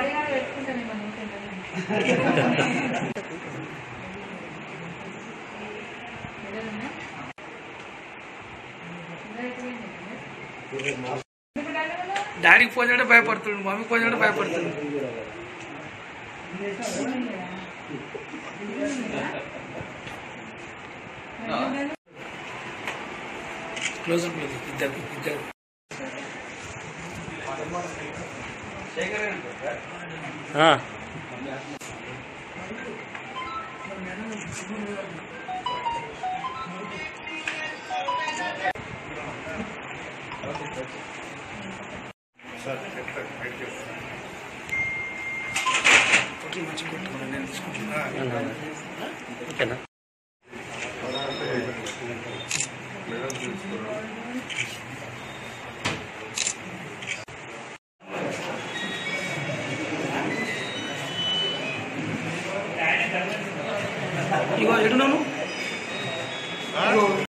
body guard పెట్టుకుంటాను మనం డాడీకి ఫోన్ చేయడం భయపడుతుంది మమ్మీకి ఫోన్ చేయడం భయపడుతుంది క్లోజ్ క్లోజ్ ఇద్దరు ఇద్దరు ఓకే మంచిగా కొట్టుకున్నాను నేను తీసుకుంటున్నా ఓకేనా ఇగో ఎటున్నాను ఇగో